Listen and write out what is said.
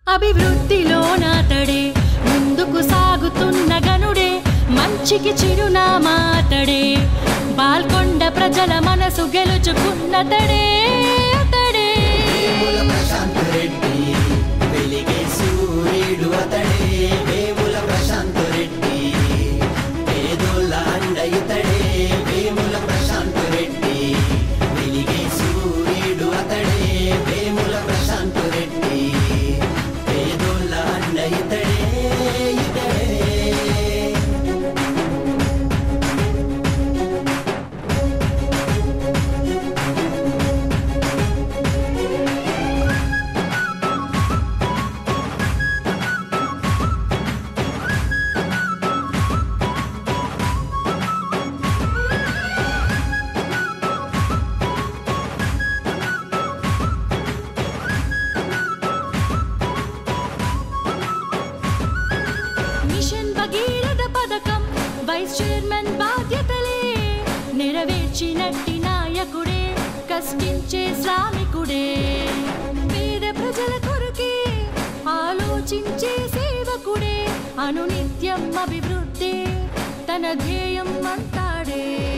అభివృద్ధిలో నాతడే ముందుకు సాగుతున్న గనుడే మంచికి చిరునామాతడే బాల్కొండ ప్రజల మనసు గెలుచుకున్నతడే అతడే వేముల ప్రశాంత్ రెడ్డి వెలిగే సూర్యుడు అతడే వేముల ప్రశాంత్ రెడ్డి పేదోళ్ళ అండ ఇతడే వేముల ప్రశాంత్ రెడ్డి వెలిగే సూర్యుడు అతడే వేముల ప్రశాంత్ రెడ్డి పేదోళ్ళ అండ ఇతడే ఇతడే మిషన్ భగీరథ పథకం వైస్ చైర్మన్ బాధ్యతలే నెరవేర్చినట్టి నాయకుడే కష్టించే శ్రామికుడే పేద ప్రజల కొరకే ఆలోచించే సేవకుడే అనునిత్యం అభివృద్ధి తన ధ్యేయం అంటాడే